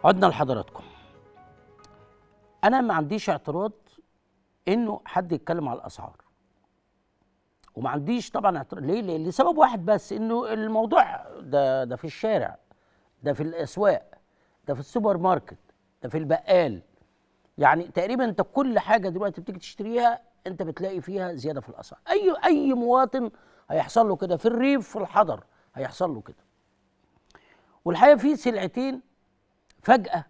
عدنا لحضراتكم انا ما عنديش اعتراض انه حد يتكلم على الاسعار وما عنديش طبعا اعتراض ليه؟ ليه لسبب واحد بس انه الموضوع ده ده في الشارع ده في الاسواق ده في السوبر ماركت ده في البقال يعني تقريبا انت كل حاجه دلوقتي بتيجي تشتريها انت بتلاقي فيها زياده في الاسعار اي اي مواطن هيحصل له كده في الريف في الحضر هيحصل له كده والحقيقه في سلعتين فجاه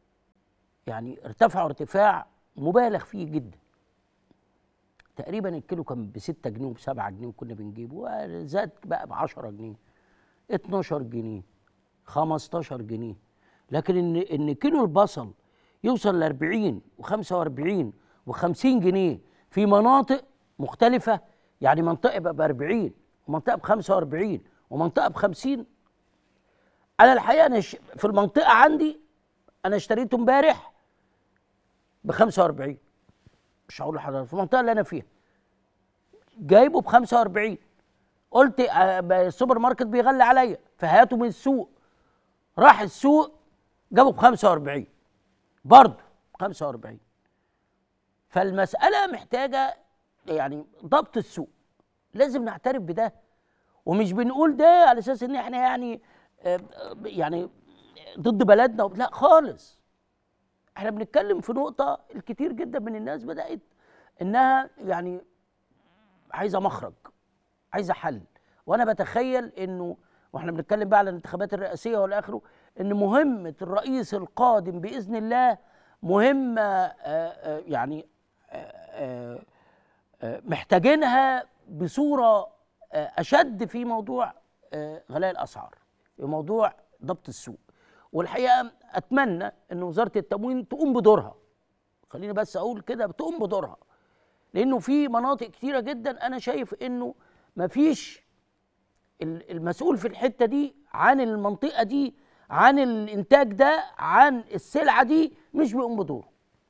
يعني ارتفعوا ارتفاع مبالغ فيه جدا تقريبا الكيلو كان ب 6 جنيه وب 7 جنيه وكنا بنجيبه زاد بقى ب 10 جنيه 12 جنيه 15 جنيه لكن ان ان كيلو البصل يوصل ل 40 و45 و50 جنيه في مناطق مختلفة يعني منطقة ب 40 ومنطقة ب 45 ومنطقة ب 50 أنا الحقيقة أنا ش- في المنطقة عندي أنا اشتريته امبارح ب 45 مش هقول لحضرتك في المنطقة اللي أنا فيها جايبه ب 45 قلت آه، ب- السوبر ماركت بيغلي عليا فهاته من السوق راح السوق جابه ب 45 برضه 45 فالمسألة محتاجة يعني ضبط السوق لازم نعترف بده ومش بنقول ده على اساس ان احنا يعني آه، يعني ضد بلدنا وب- لا خالص احنا بنتكلم في نقطة الكتير جدا من الناس بدأت انها يعني عايزة مخرج عايزة حل وانا بتخيل انه واحنا بنتكلم بقى على الانتخابات الرئاسية والى اخره ان مهمة الرئيس القادم بإذن الله مهمة آه، آه، يعني آه، آه، آه، محتاجينها بصورة آه، أشد في موضوع آه، غلاء الأسعار في موضوع ضبط السوق والحقيقة أتمنى أن وزارة التموين تقوم بدورها خليني بس أقول كده تقوم بدورها لأنه في مناطق كتيرة جدا أنا شايف أنه مفيش ال- المسؤول في الحتة دي عن المنطقة دي عن الإنتاج ده عن السلعة دي مش بيقوم بدوره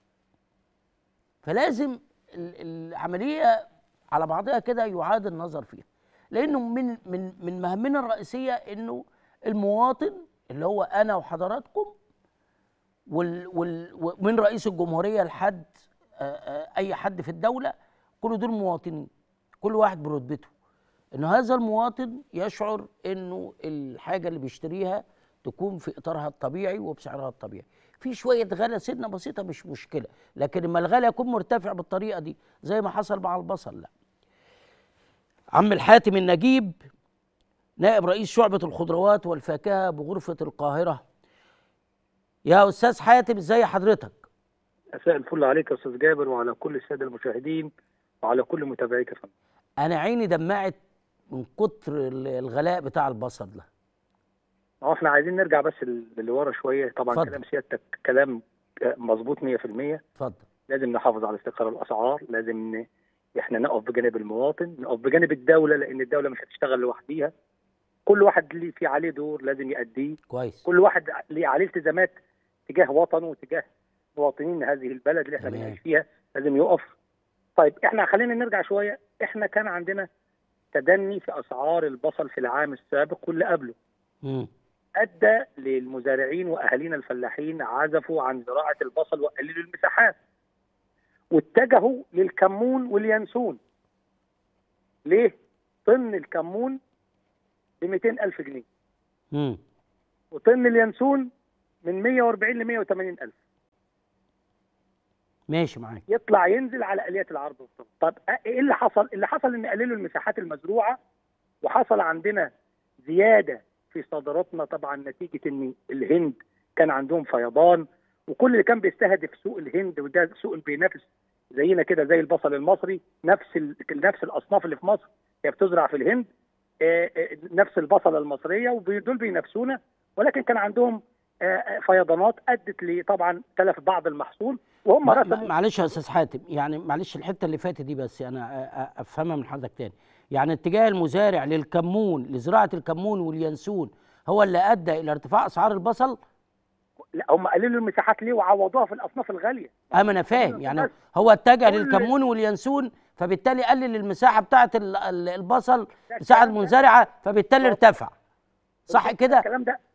فلازم ال- العمليه على بعضها كده يعاد النظر فيها لانه من من من مهمنا الرئيسيه انه المواطن اللي هو انا وحضراتكم وال وال ومن رئيس الجمهوريه لحد آه، آه، اي حد في الدوله كل دول مواطنين كل واحد برتبته ان هذا المواطن يشعر انه الحاجه اللي بيشتريها تكون في اطارها الطبيعي وبسعرها الطبيعي في شويه غلا سنه بسيطه مش مشكله لكن لما الغلا يكون مرتفع بالطريقه دي زي ما حصل مع البصل لا عم الحاتم النجيب نائب رئيس شعبة الخضروات والفاكهة بغرفة القاهرة يا أستاذ حاتم ازاي حضرتك مساء الفل عليك يا استاذ جابر وعلى كل الساده المشاهدين وعلى كل متابعيك يا فندم أنا عيني دمعت من كتر ال- الغلاء بتاع البصل ده هو احنا عايزين نرجع بس اللي ورا شويه طبعا اتفضل. كلام سيادتك كلام آه، مظبوط 100% اتفضل لازم نحافظ على استقرار الاسعار لازم ن... احنا نقف بجانب المواطن نقف بجانب الدوله لان الدوله مش هتشتغل لوحديها كل واحد ليه في عليه دور لازم يأديه كويس كل واحد ليه عليه التزامات تجاه وطنه وتجاه مواطنين هذه البلد اللي احنا تمام. بنعيش فيها لازم يقف طيب احنا خلينا نرجع شويه احنا كان عندنا تدني في اسعار البصل في العام السابق واللي قبله مم. ادى للمزارعين واهالينا الفلاحين عزفوا عن زراعه البصل وقللوا المساحات واتجهوا للكمون واليانسون ليه؟ طن الكمون ب 200 ألف جنيه مم. وطن اليانسون من 140 ل 180 ألف ماشي معاك يطلع ينزل على اليات العرض والطلب طب ايه اللي حصل اللي حصل ان قللوا المساحات المزروعه وحصل عندنا زياده في صادراتنا طبعا نتيجه ان الهند كان عندهم فيضان وكل اللي كان بيستهدف سوق الهند وده سوق اللي بينافس زينا كده زي البصل المصري نفس ال... نفس الاصناف اللي في مصر هي بتزرع في الهند آه، آه، نفس البصله المصريه ودول بينافسونا ولكن كان عندهم آه، آه، فيضانات ادت لطبعا تلف بعض المحصول وهم ما- ما- رسموا معلش يا استاذ حاتم يعني معلش الحته اللي فاتت دي بس انا أ- أ- افهمها من حضرتك تاني يعني اتجاه المزارع للكمون لزراعه الكمون واليانسون هو اللي ادى الى ارتفاع اسعار البصل لا هم قللوا المساحات ليه وعوضوها في الاصناف الغاليه اما انا فاهم يعني بس هو اتجه كل- للكمون واليانسون فبالتالي قلل المساحه بتاعه ال- ال- البصل ده مساحه الكلام ده- المزارعه فبالتالي ارتفع صح كده الكلام ده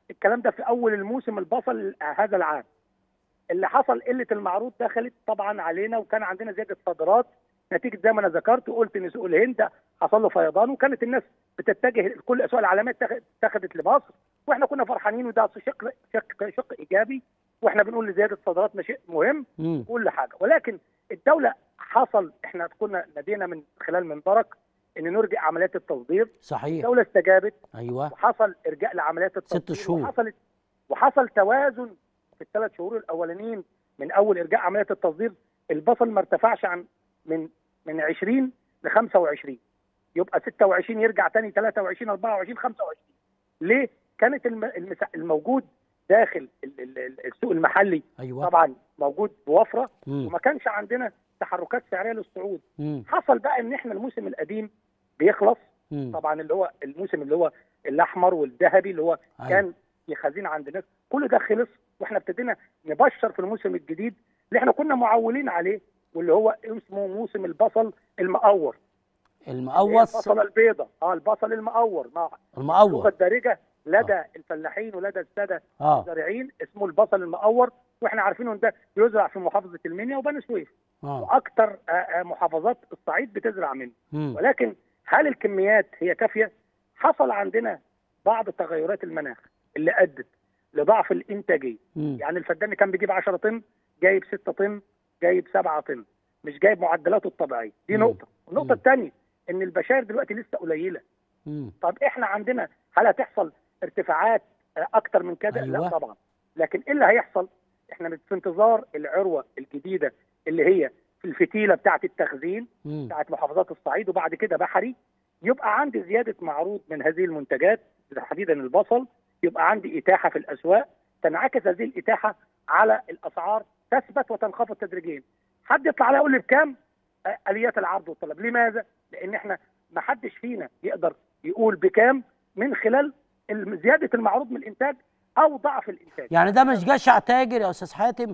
الكلام ده في اول الموسم البصل هذا العام اللي حصل قله المعروض دخلت طبعا علينا وكان عندنا زياده صادرات نتيجه زي ما انا ذكرت وقلت ان سوق الهند حصل له فيضان وكانت الناس بتتجه كل اسواق العالميه اتخذت لمصر واحنا كنا فرحانين وده شق شق شق ايجابي واحنا بنقول لزياده صادراتنا شيء مهم مم. كل حاجه ولكن الدوله حصل احنا كنا نادينا من خلال منبرك ان نرجع عمليات التصدير صحيح الدوله استجابت ايوه وحصل ارجاء لعمليات التصدير شهور. وحصلت وحصل توازن في الثلاث شهور الاولانيين من اول ارجاع عمليات التصدير البصل ما ارتفعش عن من من 20 ل 25 يبقى 26 يرجع تاني 23 24 25 ليه؟ كانت الم- المسا- الموجود داخل ال- ال- ال- السوق المحلي ايوه طبعا موجود بوفره مم. وما كانش عندنا تحركات سعريه للصعود مم. حصل بقى ان احنا الموسم القديم بيخلص مم. طبعا اللي هو الموسم اللي هو الاحمر والذهبي اللي هو أيوة. كان في خزين عند الناس كل ده خلص واحنا ابتدينا نبشر في الموسم الجديد اللي احنا كنا معولين عليه واللي هو اسمه موسم البصل المقور اللي هي المقوص البصله البيضاء اه البصل المقور مع اللغه المقور الدارجه لدى الفلاحين ولدى الساده اه الزارعين اسمه البصل المقور واحنا عارفين ان ده بيزرع في محافظه المنيا وبني سويف اه واكثر محافظات الصعيد بتزرع منه مم. ولكن هل الكميات هي كافيه؟ حصل عندنا بعض تغيرات المناخ اللي ادت لضعف الانتاجيه، مم. يعني الفدان كان بيجيب 10 طن جايب 6 طن جايب 7 طن مش جايب معدلاته الطبيعيه، دي مم. نقطه، النقطه مم. الثانيه ان البشائر دلوقتي لسه قليله، مم. طب احنا عندنا هل هتحصل ارتفاعات آه، اكتر من كده؟ أيوة. لا طبعا، لكن ايه اللي هيحصل؟ احنا في انتظار العروه الجديده اللي هي في الفتيله بتاعه التخزين مم. بتاعت محافظات الصعيد وبعد كده بحري يبقى عندي زياده معروض من هذه المنتجات تحديدا البصل يبقى عندي اتاحه في الاسواق تنعكس هذه الاتاحه على الاسعار تثبت وتنخفض تدريجيا حد يطلع عليها يقول لي بكام آه، اليات العرض والطلب لماذا لان احنا ما حدش فينا يقدر يقول بكام من خلال الم- زياده المعروض من الانتاج او ضعف الانتاج يعني ده مش جشع تاجر يا استاذ حاتم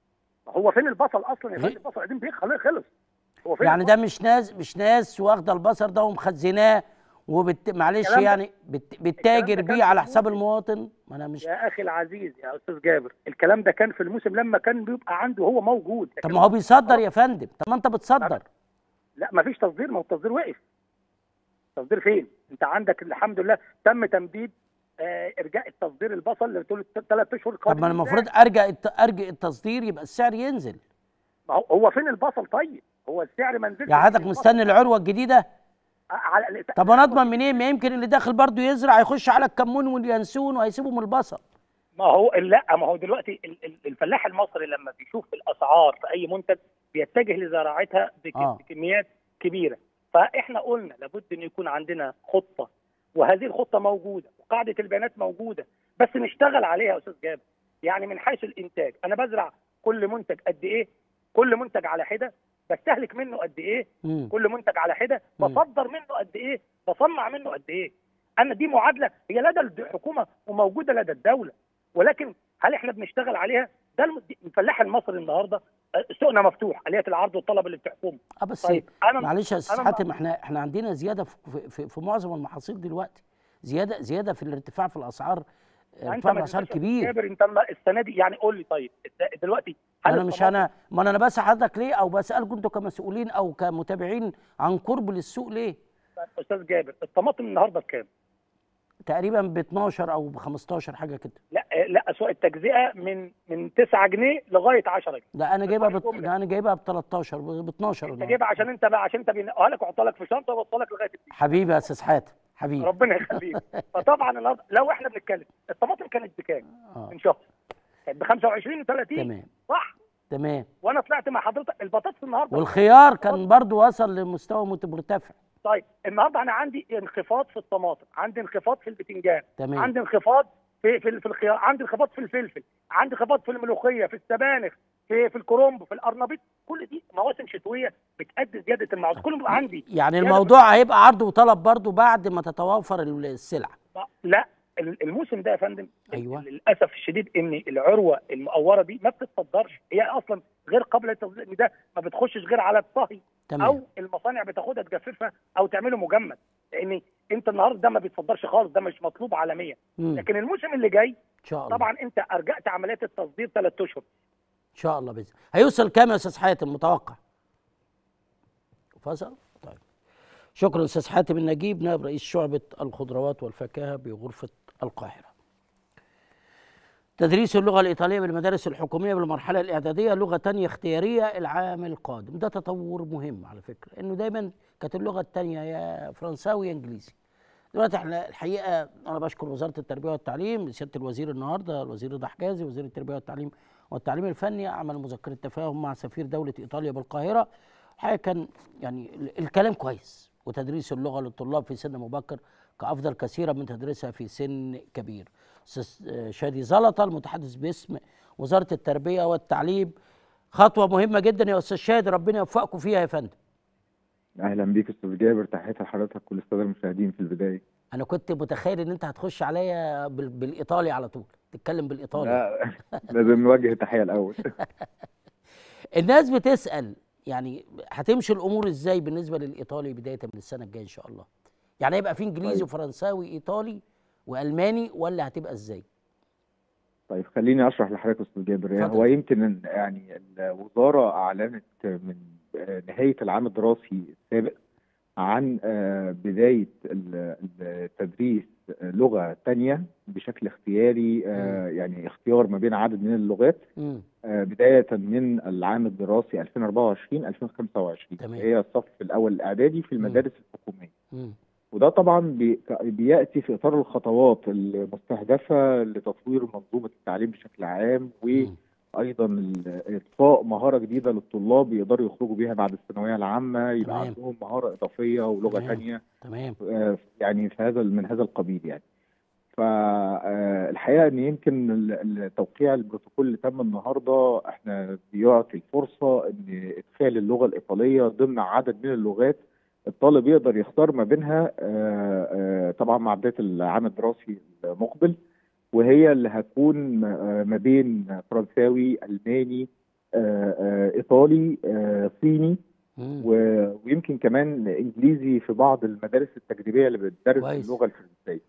هو فين البصل اصلا يا غير- فندم البصل قديم بيخلص خلص هو فين يعني البصل؟ ده مش ناس مش ناس واخده البصر ده ومخزناه وبت... معلش الكلام ده- يعني بت... بتتاجر ده كان بيه على في حساب الموسم. المواطن ما انا مش يا اخي العزيز يا استاذ جابر الكلام ده كان في الموسم لما كان بيبقى عنده هو موجود طب لكن ما هو بيصدر يا فندم طب ما انت بتصدر لا ما فيش تصدير ما هو التصدير وقف تصدير فين انت عندك الحمد لله تم تمديد آه ارجاء التصدير البصل لطول ثلاث اشهر طب ما انا المفروض ارجع الت... ارجع التصدير يبقى السعر ينزل ما هو هو فين البصل طيب هو السعر ما نزلش يعني حضرتك البصل مستني العروه الجديده على طب انا اضمن منين ما يمكن اللي داخل برضه يزرع يخش على الكمون واليانسون وهيسيبوا من البصل ما هو لا ما هو دلوقتي ال- ال- الفلاح المصري لما بيشوف الاسعار في اي منتج بيتجه لزراعتها بك- آه. بكميات كبيره فاحنا قلنا لابد ان يكون عندنا خطه وهذه الخطه موجوده وقاعده البيانات موجوده بس نشتغل عليها يا استاذ جابر يعني من حيث الانتاج انا بزرع كل منتج قد ايه كل منتج على حده بستهلك منه قد ايه مم. كل منتج على حده مم. بصدر منه قد ايه بصنع منه قد ايه انا دي معادله هي لدى الحكومه وموجوده لدى الدوله ولكن هل احنا بنشتغل عليها ده الم- الفلاح المصري النهارده آه، سوقنا مفتوح اليات العرض والطلب اللي بتحكمه اه بس طيب انا معلش يا استاذ أنا حاتم احنا احنا عندنا زياده في, في, في معظم المحاصيل دلوقتي زياده زياده في الارتفاع في الاسعار انت ارتفاع في ما الاسعار تنساش كبير جابر انت ما- السنه دي يعني قول لي طيب الد- دلوقتي هل انا مش الطماطم- انا ما انا بسال حضرتك ليه او بسالكم انتوا كمسؤولين او كمتابعين عن قرب للسوق ليه استاذ جابر الطماطم النهارده بكام؟ تقريبا ب 12 او ب 15 حاجه كده لا آه، لا اسواق التجزئه من من 9 جنيه لغايه 10 جنيه ده انا جايبها بت... الجملة. ده انا جايبها ب 13 ب 12 انت والله. جايبها عشان انت بقى عشان انت بينقوها لك ويحطها لك في شنطه ويوصلها لك لغايه البيت حبيبي يا استاذ حاتم حبيبي ربنا يخليك فطبعا النهارده لو احنا بنتكلم الطماطم كانت بكام اه من شهر؟ كانت ب 25 و30 تمام صح تمام وانا طلعت مع حضرتك البطاطس النهارده والخيار كان برضو وصل لمستوى مت- مرتفع طيب النهارده انا عندي انخفاض في الطماطم عندي انخفاض في البتنجان تمام عندي انخفاض في في, في الخيار عندي انخفاض في الفلفل عندي انخفاض في الملوخيه في السبانخ في في الكرنب في القرنبيط كل دي مواسم شتويه بتؤدي زياده المعروض كله بيبقى عندي يعني زيادة الموضوع هيبقى عرض وطلب برضو بعد ما تتوافر السلع لا ال- الموسم ده يا فندم أيوة. للاسف الشديد ان العروه المقوره دي ما بتتصدرش هي اصلا غير قابله للتصدير إن ده ما بتخشش غير على الطهي تمام او المصانع بتاخدها تجففها او تعمله مجمد لان انت النهارده ده ما بيتصدرش خالص ده مش مطلوب عالميا مم. لكن الموسم اللي جاي ان شاء الله طبعا انت ارجعت عمليات التصدير ثلاث اشهر ان شاء الله باذن هيوصل كام يا استاذ حاتم متوقع فصل طيب شكرا استاذ حاتم النجيب نائب رئيس شعبه الخضروات والفاكهه بغرفه القاهره تدريس اللغة الإيطالية بالمدارس الحكومية بالمرحلة الإعدادية لغة تانية اختيارية العام القادم ده تطور مهم على فكرة إنه دايما كانت اللغة التانية يا فرنساوي يا إنجليزي دلوقتي احنا الحقيقة أنا بشكر وزارة التربية والتعليم سيادة الوزير النهاردة الوزير رضا حجازي وزير التربية والتعليم والتعليم الفني عمل مذكرة تفاهم مع سفير دولة إيطاليا بالقاهرة الحقيقة كان يعني ال- الكلام كويس وتدريس اللغة للطلاب في سن مبكر كأفضل كثيرا من تدريسها في سن كبير أستاذ آه، شادي زلطة المتحدث باسم وزارة التربية والتعليم خطوة مهمة جدا يا أستاذ شادي ربنا يوفقكم فيها يا فندم اهلا بيك استاذ جابر تحياتي لحضرتك كل الساده المشاهدين في البدايه أنا كنت متخيل إن أنت هتخش عليا بال- بالإيطالي على طول تتكلم بالإيطالي لا لازم نوجه تحيه الاول الناس بتسأل يعني هتمشي الأمور إزاي بالنسبة للإيطالي بداية من السنة الجاية إن شاء الله يعني هيبقى في إنجليزي طيب. وفرنساوي إيطالي وألماني ولا هتبقى إزاي طيب خليني اشرح لحضرتك يا استاذ جابر يعني اتفضل. هو يمكن إن- يعني الوزاره اعلنت من آه، نهايه العام الدراسي السابق عن آه، بدايه ال- التدريس لغه تانية بشكل اختياري آه، يعني اختيار ما بين عدد من اللغات مم. آه، بدايه من العام الدراسي 2024 2025 تمام. هي الصف الاول الاعدادي في المدارس الحكوميه مم. وده طبعا بي- بياتي في اطار الخطوات المستهدفه لتطوير منظومه التعليم بشكل عام مم. وايضا ال- اضفاء مهاره جديده للطلاب يقدروا يخرجوا بيها بعد الثانويه العامه يبقى تمام. عندهم مهاره اضافيه ولغه تمام. ثانيه تمام يعني في هذا من هذا القبيل يعني فالحقيقه ان يمكن ال- التوقيع البروتوكول اللي تم النهارده احنا بيعطي الفرصه ان ادخال اللغه الايطاليه ضمن عدد من اللغات الطالب يقدر يختار ما بينها آه، آه، طبعا مع بدايه العام الدراسي المقبل وهي اللي هتكون آه، ما بين فرنساوي الماني آه، آه، ايطالي آه، صيني مم. و- ويمكن كمان انجليزي في بعض المدارس التجريبيه اللي بتدرس كويس. اللغه الفرنسيه.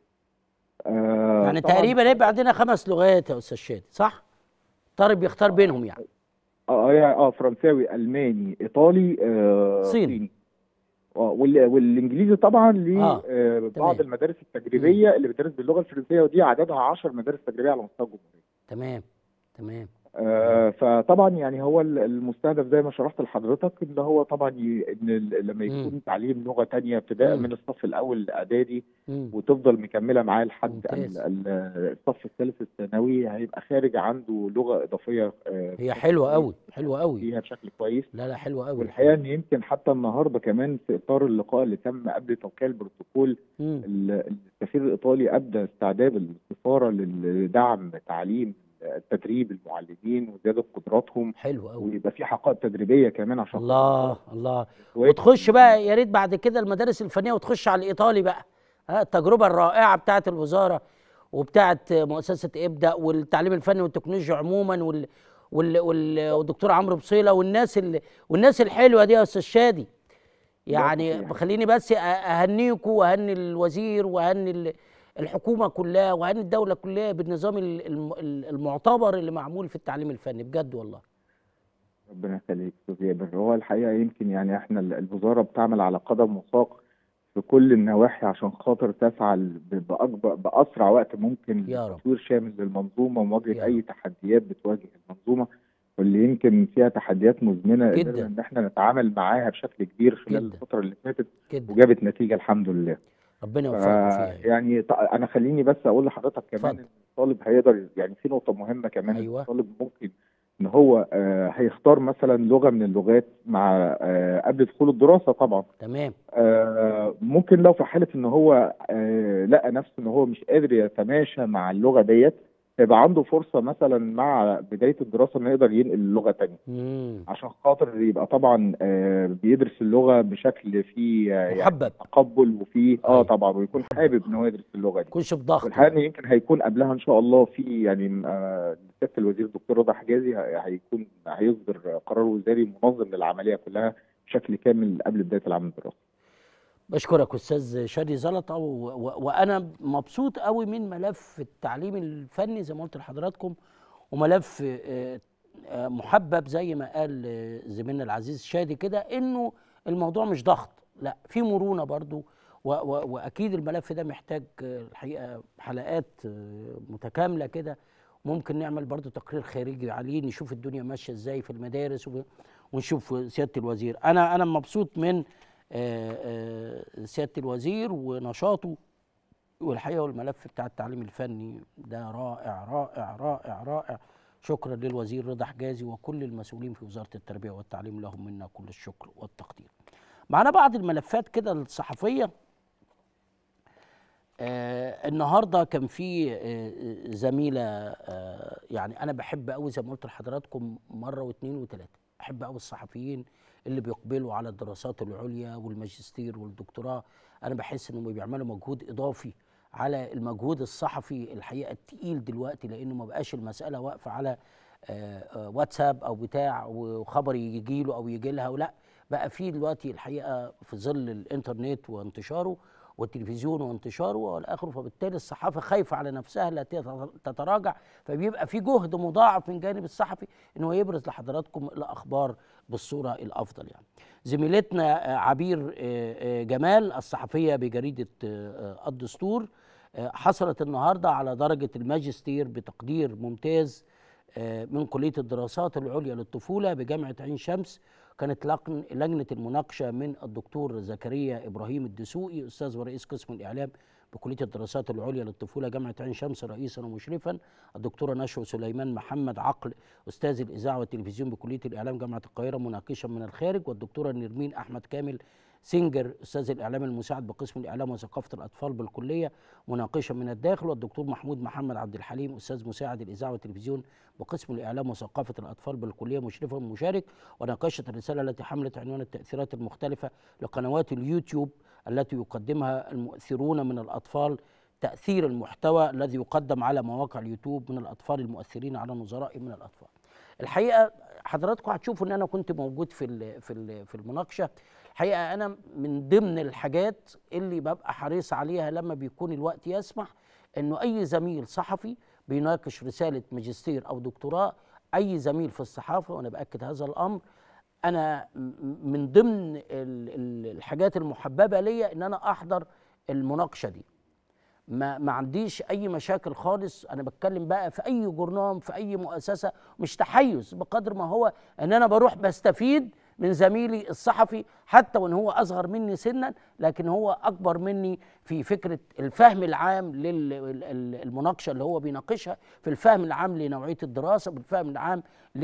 آه يعني طبعاً- تقريبا هيبقى عندنا خمس لغات يا استاذ شادي صح؟ طالب يختار بينهم يعني اه يعني اه فرنساوي الماني ايطالي آه صيني. اه وال- والانجليزي طبعا لبعض آه، آه بعض تمام. المدارس التجريبيه اللي بتدرس باللغه الفرنسيه ودي عددها 10 مدارس تجريبيه على مستوى الجمهوريه. تمام تمام آه فطبعا يعني هو ال- المستهدف زي ما شرحت لحضرتك ان هو طبعا ي... ان ال- لما مم. يكون تعليم لغه تانية ابتداء مم. من الصف الاول الاعدادي مم. وتفضل مكمله معاه لحد ممتاز. ال- ال- الصف الثالث الثانوي هيبقى خارج عنده لغه اضافيه آه، هي حلوه قوي حلوه قوي فيها بشكل كويس لا لا حلوه قوي والحقيقه ان يمكن حتى النهارده كمان في اطار اللقاء اللي تم قبل توقيع البروتوكول مم. ال- السفير الايطالي ابدى استعداد السفاره لدعم تعليم تدريب المعلمين وزياده قدراتهم حلو قوي ويبقى في حقائب تدريبيه كمان عشان الله الله كويس. وتخش بقى يا ريت بعد كده المدارس الفنيه وتخش على الايطالي بقى ها التجربه الرائعه بتاعه الوزاره وبتاعه مؤسسه ابدا والتعليم الفني والتكنولوجيا عموما وال وال وال والدكتور عمرو بصيله والناس اللي والناس الحلوه دي يا استاذ شادي يعني صحيح. خليني بس أ- اهنيكم واهني الوزير واهني ال- الحكومه كلها واهني الدوله كلها بالنظام ال- الم- المعتبر اللي معمول في التعليم الفني بجد والله ربنا يخليك استاذ جابر هو الحقيقه يمكن يعني احنا ال- الوزاره بتعمل على قدم وساق في كل النواحي عشان خاطر تسعى ل- ب- باكبر باسرع وقت ممكن يا رب. لتطوير شامل للمنظومه يا ومواجهه رب. اي تحديات بتواجه المنظومه واللي يمكن فيها تحديات مزمنه جداً. قدرنا ان احنا نتعامل معاها بشكل كبير خلال جداً. الفتره اللي فاتت جدا وجابت نتيجه الحمد لله. ربنا ف- يوفقكم فيها يعني ط- انا خليني بس اقول لحضرتك كمان اتفضل. ان الطالب هيقدر يعني في نقطه مهمه كمان إن أيوة. الطالب ممكن ان هو آه، هيختار مثلا لغه من اللغات مع آه، قبل دخول الدراسه طبعا تمام آه، ممكن لو في حاله ان هو آه، لقى نفسه ان هو مش قادر يتماشى مع اللغه ديت هيبقى عنده فرصه مثلا مع بدايه الدراسه انه يقدر ينقل لغه تانية مم. عشان خاطر يبقى طبعا آه، بيدرس اللغه بشكل فيه آه، يعني محبب تقبل وفيه اه أيوة. طبعا ويكون حابب ان هو يدرس اللغه دي يكونش بضغط والحقيقه إن يمكن هيكون قبلها ان شاء الله في يعني آه، سياده الوزير الدكتور رضا حجازي ه- هيكون هيصدر قرار وزاري منظم للعمليه كلها بشكل كامل قبل بدايه العام الدراسي. بشكرك استاذ شادي زلطه و... و... وانا مبسوط قوي من ملف التعليم الفني زي ما قلت لحضراتكم وملف آه، آه، محبب زي ما قال آه، زميلنا العزيز شادي كده انه الموضوع مش ضغط لا في مرونه برضو و... و... واكيد الملف ده محتاج آه، الحقيقه حلقات آه، متكامله كده ممكن نعمل برضو تقرير خارجي عليه نشوف الدنيا ماشيه ازاي في المدارس و... ونشوف سياده الوزير انا انا مبسوط من آه، آه، سياده الوزير ونشاطه والحقيقه والملف بتاع التعليم الفني ده رائع رائع رائع رائع شكرا للوزير رضا حجازي وكل المسؤولين في وزاره التربيه والتعليم لهم منا كل الشكر والتقدير. معانا بعض الملفات كده الصحفيه آه النهارده كان في آه زميله آه يعني انا بحب قوي زي ما قلت لحضراتكم مره واثنين وثلاثه احب قوي الصحفيين اللي بيقبلوا على الدراسات العليا والماجستير والدكتوراه انا بحس انهم بيعملوا مجهود اضافي على المجهود الصحفي الحقيقه التقيل دلوقتي لانه ما بقاش المساله واقفه على آه، آه، واتساب او بتاع وخبر يجي له او يجي لها ولا بقى في دلوقتي الحقيقه في ظل الانترنت وانتشاره والتلفزيون وانتشاره والاخر فبالتالي الصحافه خايفه على نفسها لا تت- تتراجع فبيبقى في جهد مضاعف من جانب الصحفي ان هو يبرز لحضراتكم الاخبار بالصوره الافضل يعني. زميلتنا آه، عبير آه، آه، جمال الصحفيه بجريده آه، آه، الدستور آه، حصلت النهارده على درجه الماجستير بتقدير ممتاز آه، من كليه الدراسات العليا للطفوله بجامعه عين شمس كانت لقن- لجنه المناقشه من الدكتور زكريا ابراهيم الدسوقي استاذ ورئيس قسم الاعلام بكليه الدراسات العليا للطفوله جامعه عين شمس رئيسا ومشرفا الدكتوره نشوى سليمان محمد عقل استاذ الاذاعه والتلفزيون بكليه الاعلام جامعه القاهره مناقشا من الخارج والدكتوره نرمين احمد كامل سينجر استاذ الاعلام المساعد بقسم الاعلام وثقافه الاطفال بالكليه مناقشا من الداخل والدكتور محمود محمد عبد الحليم استاذ مساعد الاذاعه والتلفزيون بقسم الاعلام وثقافه الاطفال بالكليه مشرفا ومشارك وناقشت الرساله التي حملت عنوان التاثيرات المختلفه لقنوات اليوتيوب التي يقدمها المؤثرون من الاطفال تاثير المحتوى الذي يقدم على مواقع اليوتيوب من الاطفال المؤثرين على نظرائهم من الاطفال. الحقيقه حضراتكم هتشوفوا ان انا كنت موجود في ال- في ال- في المناقشه الحقيقه انا من ضمن الحاجات اللي ببقى حريص عليها لما بيكون الوقت يسمح انه اي زميل صحفي بيناقش رساله ماجستير او دكتوراه اي زميل في الصحافه وانا باكد هذا الامر انا م- من ضمن ال- ال- الحاجات المحببه ليا ان انا احضر المناقشه دي ما ما عنديش اي مشاكل خالص انا بتكلم بقى في اي جورنال في اي مؤسسه مش تحيز بقدر ما هو ان انا بروح بستفيد من زميلي الصحفي حتى وان هو اصغر مني سنا لكن هو اكبر مني في فكره الفهم العام للمناقشه اللي هو بيناقشها في الفهم العام لنوعيه الدراسه بالفهم العام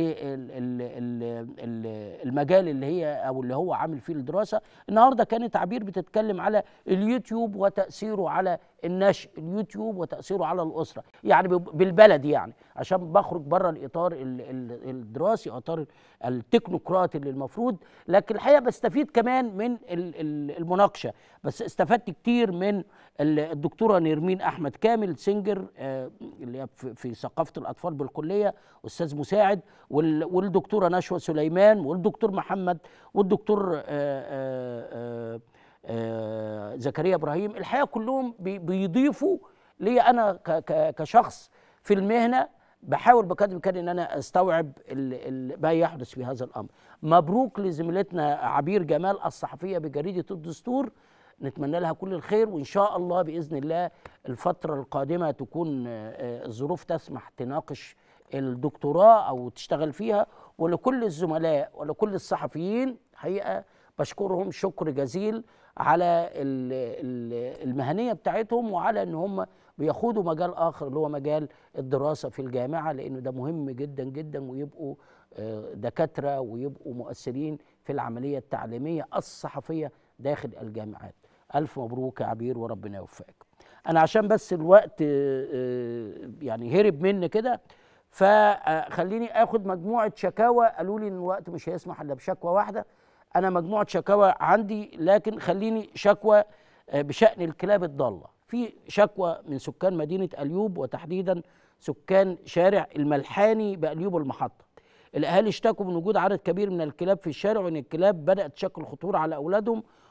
للمجال اللي هي او اللي هو عامل فيه الدراسه النهارده كانت عبير بتتكلم على اليوتيوب وتاثيره على النشء اليوتيوب وتاثيره على الاسره يعني بب- بالبلدي يعني عشان بخرج بره الاطار ال- ال- الدراسي اطار التكنوقراطي اللي المفروض لكن الحقيقه بستفيد كمان من ال- ال- المناقشه بس استفدت كتير من ال- الدكتوره نرمين احمد كامل سينجر آه، اللي هي في في ثقافه الاطفال بالكليه استاذ مساعد وال- والدكتوره نشوى سليمان والدكتور محمد والدكتور آه، آه، آه، آه، زكريا ابراهيم الحقيقه كلهم بي- بيضيفوا لي انا ك- ك- كشخص في المهنه بحاول بقدر الامكان ان انا استوعب ال- ال- ما يحدث في هذا الامر مبروك لزميلتنا عبير جمال الصحفيه بجريده الدستور نتمنى لها كل الخير وان شاء الله باذن الله الفتره القادمه تكون آه، آه، الظروف تسمح تناقش الدكتوراه او تشتغل فيها ولكل الزملاء ولكل الصحفيين حقيقه بشكرهم شكر جزيل على ال- ال- المهنيه بتاعتهم وعلى ان هم بيخوضوا مجال اخر اللي هو مجال الدراسه في الجامعه لانه ده مهم جدا جدا ويبقوا آه، دكاتره ويبقوا مؤثرين في العمليه التعليميه الصحفيه داخل الجامعات. الف مبروك يا عبير وربنا يوفقك. انا عشان بس الوقت آه، آه، يعني هرب مني كده فخليني اخد مجموعه شكاوى قالوا لي ان الوقت مش هيسمح الا بشكوى واحده انا مجموعه شكاوى عندي لكن خليني شكوى آه، بشان الكلاب الضاله في شكوى من سكان مدينه اليوب وتحديدا سكان شارع الملحاني باليوب المحطه الاهالي اشتكوا من وجود عدد كبير من الكلاب في الشارع وان الكلاب بدات تشكل خطوره على اولادهم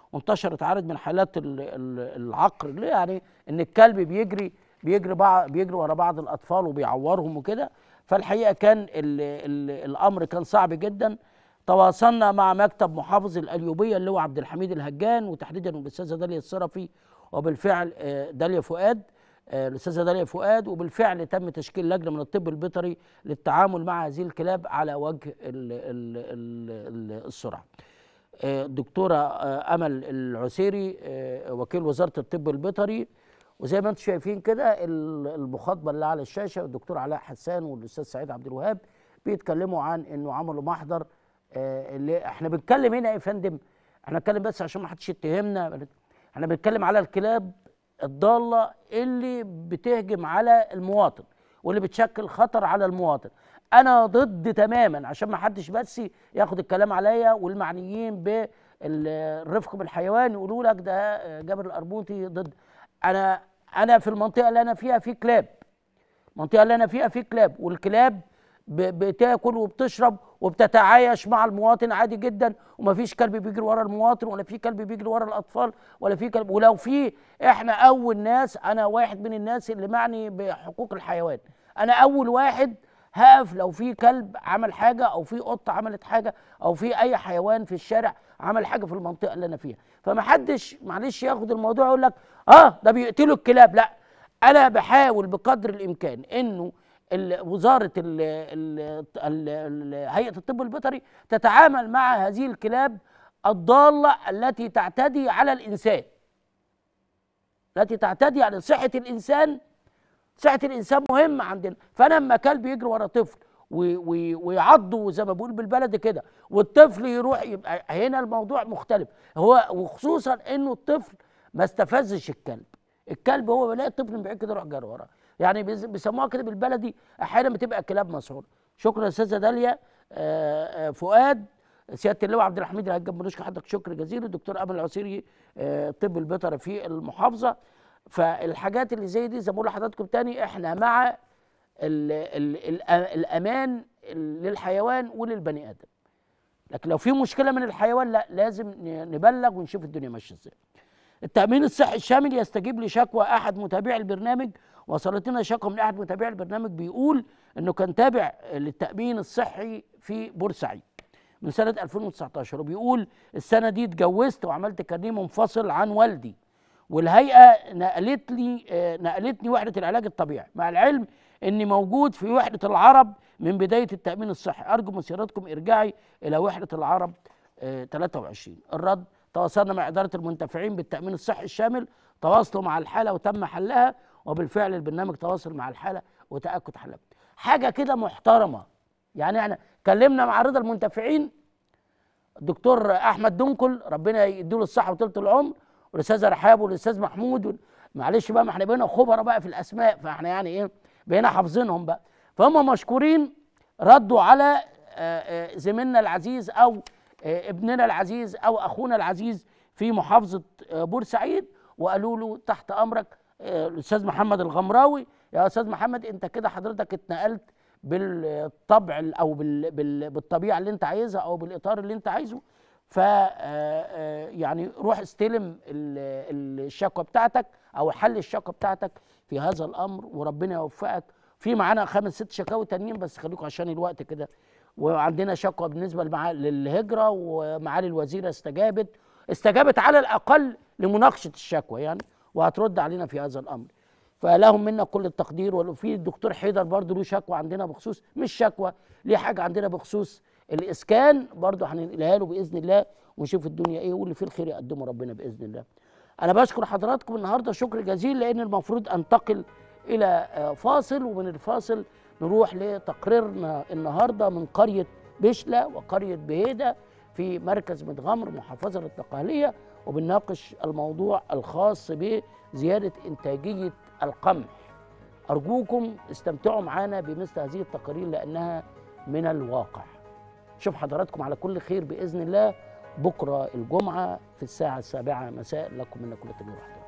وانتشرت عدد من حالات ال- ال- العقر ليه يعني ان الكلب بيجري بيجري بعض بيجري ورا بعض الاطفال وبيعورهم وكده فالحقيقه كان ال ال الامر كان صعب جدا تواصلنا مع مكتب محافظ القليوبيه اللي هو عبد الحميد الهجان وتحديدا الاستاذه داليا الصرفي وبالفعل آه، داليا فؤاد آه، الاستاذه داليا فؤاد وبالفعل تم تشكيل لجنه من الطب البيطري للتعامل مع هذه الكلاب على وجه ال ال ال ال السرعه. آه، الدكتوره آه، امل العسيري آه، وكيل وزاره الطب البيطري وزي ما انتم شايفين كده ال- المخاطبه اللي على الشاشه الدكتور علاء حسان والاستاذ سعيد عبد الوهاب بيتكلموا عن انه عملوا محضر آه، اللي احنا بنتكلم هنا يا فندم احنا بنتكلم بس عشان ما حدش يتهمنا احنا بنتكلم على الكلاب الضاله اللي بتهجم على المواطن واللي بتشكل خطر على المواطن انا ضد تماما عشان ما حدش بس ياخد الكلام عليا والمعنيين بالرفق بالحيوان يقولوا لك ده جابر القرموطي ضد انا انا في المنطقه اللي انا فيها في كلاب المنطقه اللي انا فيها في كلاب والكلاب ب- بتاكل وبتشرب وبتتعايش مع المواطن عادي جدا ومفيش كلب بيجري ورا المواطن ولا في كلب بيجري ورا الاطفال ولا في كلب ولو في احنا اول ناس انا واحد من الناس اللي معني بحقوق الحيوان انا اول واحد هقف لو في كلب عمل حاجه او في قطه عملت حاجه او في اي حيوان في الشارع عمل حاجه في المنطقه اللي انا فيها فمحدش معلش ياخد الموضوع يقول لك اه ده بيقتلوا الكلاب لا انا بحاول بقدر الامكان انه ال- وزاره ال ال ال ال هيئه الطب البيطري تتعامل مع هذه الكلاب الضاله التي تعتدي على الانسان التي تعتدي على صحه الانسان صحه الانسان مهمه عندنا فانا لما كلب يجري ورا طفل وي- وي- ويعضه زي ما بقول بالبلد كده والطفل يروح يبقى هنا الموضوع مختلف هو وخصوصا انه الطفل ما استفزش الكلب الكلب هو بيلاقي الطفل من بعيد كده يروح جري وراه يعني بيز- بيسموها كده بالبلدي احيانا بتبقى كلاب مسعوره شكرا يا استاذه داليا آه، آه، فؤاد سياده اللواء عبد الحميد الهجان بنشكر حضرتك شكر جزيل الدكتور امل العسيري آه، الطب البيطري في المحافظه فالحاجات اللي زي دي زي ما بقول لحضراتكم تاني احنا مع ال ال ال الامان للحيوان وللبني ادم لكن لو في مشكله من الحيوان لا لازم ن- نبلغ ونشوف الدنيا ماشيه ازاي التامين الصحي الشامل يستجيب لشكوى احد متابعي البرنامج وصلت لنا شكوى من احد متابعي البرنامج بيقول انه كان تابع للتامين الصحي في بورسعيد من سنه 2019 وبيقول السنه دي اتجوزت وعملت كارنيه منفصل عن والدي والهيئه نقلت لي آه، نقلتني وحده العلاج الطبيعي مع العلم اني موجود في وحده العرب من بدايه التامين الصحي ارجو من سيادتكم ارجاعي الى وحده العرب آه، 23 الرد تواصلنا مع اداره المنتفعين بالتامين الصحي الشامل تواصلوا مع الحاله وتم حلها وبالفعل البرنامج تواصل مع الحاله وتاكد حلها حاجه كده محترمه يعني احنا كلمنا مع رضا المنتفعين الدكتور احمد دنكل ربنا يديله الصحه وطولة العمر والاستاذ رحاب والاستاذ محمود وال- معلش بقى ما احنا بقينا خبراء بقى في الاسماء فاحنا يعني ايه بقينا حافظينهم بقى فهم مشكورين ردوا على آه، آه، زميلنا العزيز او آه، ابننا العزيز او اخونا العزيز في محافظه آه، بورسعيد وقالوا له تحت امرك آه، الاستاذ محمد الغمراوي يا استاذ محمد انت كده حضرتك اتنقلت بالطبع ال- او بال بال بالطبيعه اللي انت عايزها او بالاطار اللي انت عايزه ف آه، آه، يعني روح استلم ال- ال- الشكوى بتاعتك او حل الشكوى بتاعتك في هذا الامر وربنا يوفقك في معانا خمس ست شكاوي تانيين بس خليكم عشان الوقت كده وعندنا شكوى بالنسبه لمع- للهجره ومعالي الوزيره استجابت استجابت على الاقل لمناقشه الشكوى يعني وهترد علينا في هذا الامر فلهم منا كل التقدير وفي الدكتور حيدر برضه له شكوى عندنا بخصوص مش شكوى ليه حاجه عندنا بخصوص الاسكان برضه هننقلها له باذن الله ونشوف الدنيا ايه واللي فيه الخير يقدمه ربنا باذن الله. انا بشكر حضراتكم النهارده شكر جزيل لان المفروض انتقل الى آه، فاصل ومن الفاصل نروح لتقريرنا النهارده من قريه بشله وقريه بهيده في مركز متغمر محافظه الدقهليه وبنناقش الموضوع الخاص بزياده انتاجيه القمح. ارجوكم استمتعوا معنا بمثل هذه التقارير لانها من الواقع. شوف حضراتكم على كل خير باذن الله بكره الجمعه في الساعه السابعه مساء لكم من كل تنور